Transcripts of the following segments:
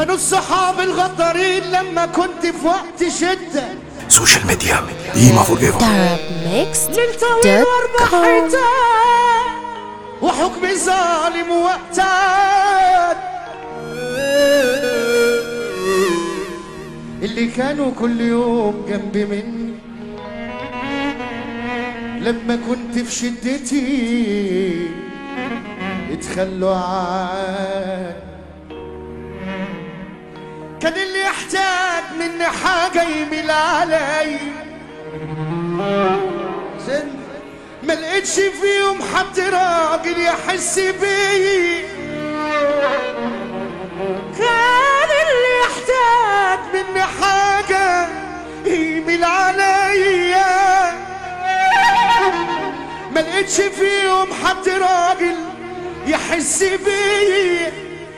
كانوا الصحاب الغدارين لما كنت في وقت شدة سوشيال ميديا ديما فور ايفر ليل طويل واربع Darabmixed.com حيتان وحكم ظالم وقتان اللي كانوا كل يوم جنبي مني لما كنت في شدتي اتخلوا عني كان اللي يحتاج مني حاجة يميل علي عشان ما لقيتش فيهم حد راجل يحس بي كان اللي يحتاج مني حاجة يميل عليا ما لقيتش فيهم حد راجل يحس بي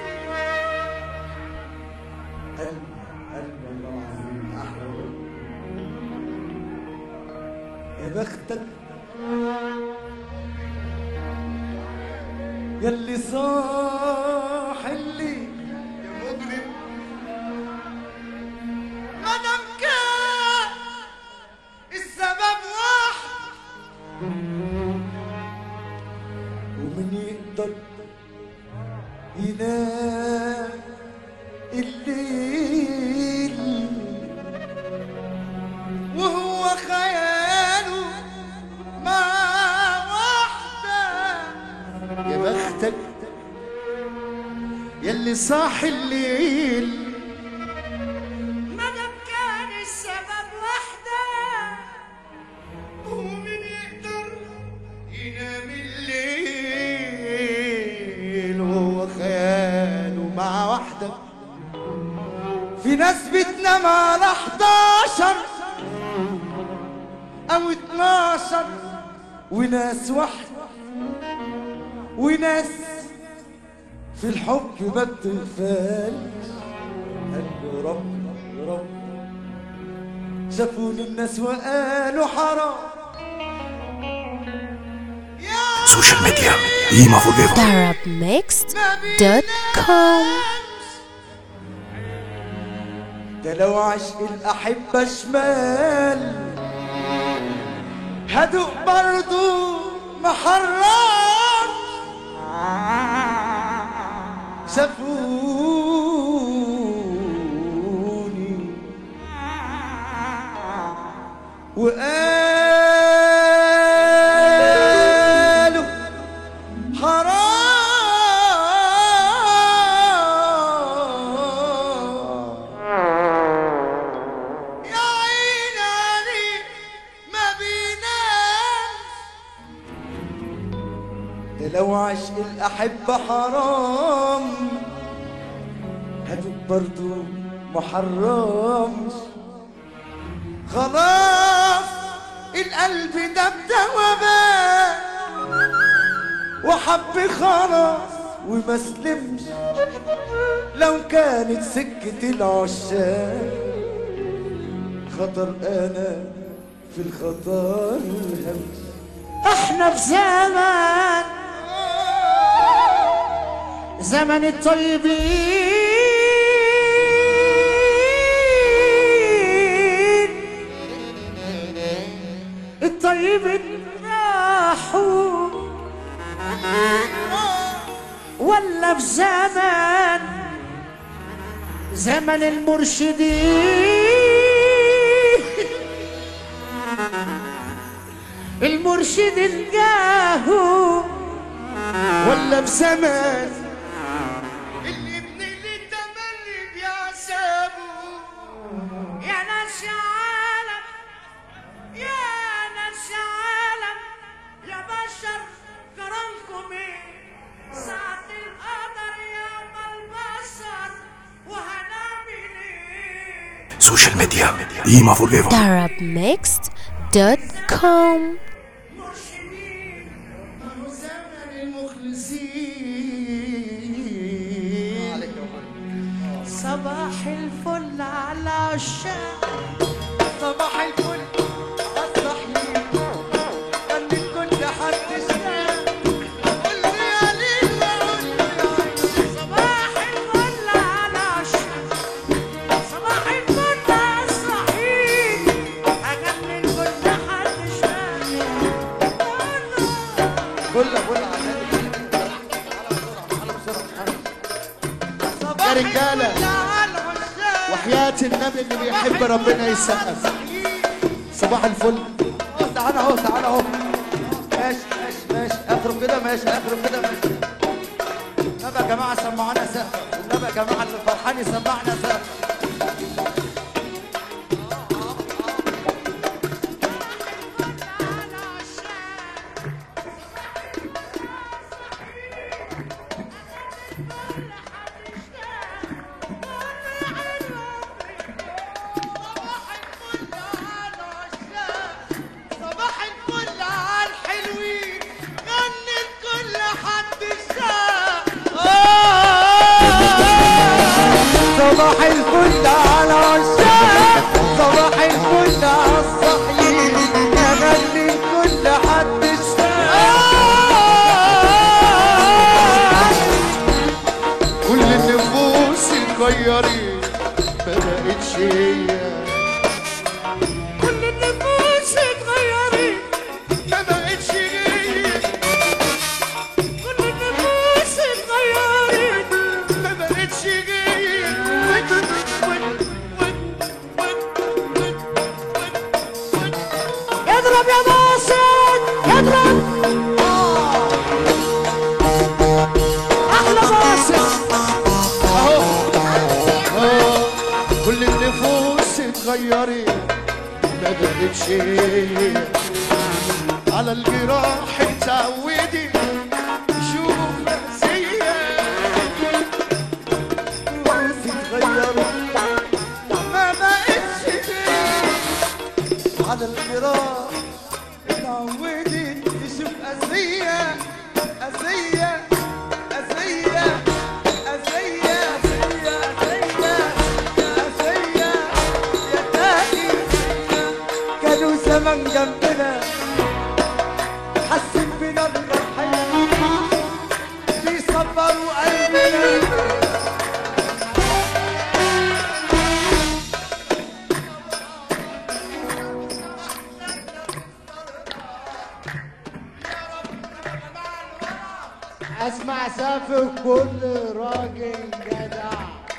يا بختك يلي صاح اللي يا مجرم مدام كان السبب واحد ومن يقدر ينام الليل وهو خياله مع واحدة يا بختك يلي صاحي الليل مدام كان السبب واحدة ومن يقدر ينام الليل وهو خياله مع واحدة في ناس بتنام على 11 او 12 وناس واحدة وناس في الحب ما بتغفلش قال له رب رب شافوني الناس وقالوا حرام سوشيال ميديا ديما فور ايفر Darabmixed.com ده لو عشق الأحبة شمال هدوء برضو محرم شافوني وقالوا حرام يا عيني علي ما بينام ده لو عشق الأحبة حرام هدوك برضو محرمش خلاص القلب ده بدوبان وحب خلاص وما سلمش لو كانت سكة العشاق خطر أنا في الخطر همش احنا في زمان زمن الطيبين الطيبين راحوا ولا في زمان زمن المرشدين المرشد الجاهو ولا في زمان الابن اللي تملي بيعسابه يا ناس يا عالم يا ناس يا عالم يا بشر كرمكم ايه ساعة القدر يوم البشر وهنعمل ايه سوشيال ميديا ديما فور ايفر Darabmixed.com مرشدين كانوا زمن المخلصين صباح الفل على عشاق صباح الفل الصحيح خلي كل حد شاف قول لي يا ليل وقول لي يا عين. صباح الفل على عشاق رجاله وحياة النبي اللي بيحب ربنا يسقف صباح الفل اهو تعالى اهو تعالى اهو ماشي ماشي ماشي اخره كده ماشي اخره كده ماشي النبي يا جماعه سمعونا سقف النبي يا جماعه اللي فرحان يسمعنا سقف صباح الفل على الحلوين غني لكل حد شاق صباح الفل على عشاق صباح الفل على الصحيين اغني لكل حد كل النفوس اتغيرت ما بقتش هي كل النفوس اتغيرت ما بقتش هي كل النفوس اتغيرت ما بقتش هي اضرب يا باسط اضرب احلى باسط اهو آه، كل النفوس اتغيرت ما بقتش هي على الجراح اتعودي شوف نفسية اتغيروا ما بقتش هي على الجراح اتعودت تشوف أذية أذية أذية أذية أذية أذية أذية يا تاني كانوا زمان جنبنا حاسين بنا بالرحية بيصبروا قلبنا اسمع سافر كل راجل جدع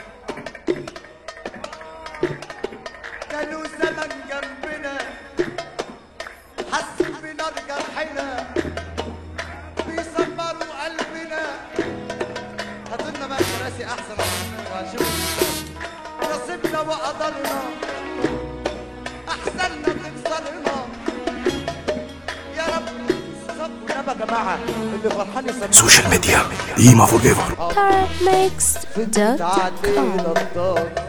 كانوا زمن جنبنا حسوا بنا بجرحنا بيصبروا قلبنا هاتولنا بقى كراسي احسن وهنشوف نصيبنا وقدرنا احسننا تكسرنا يا رب صبوا يا جماعه اللي فرحان يسمع سوشيال ميديا إيما فور ايفر Tarab Mix تعدينا الضغط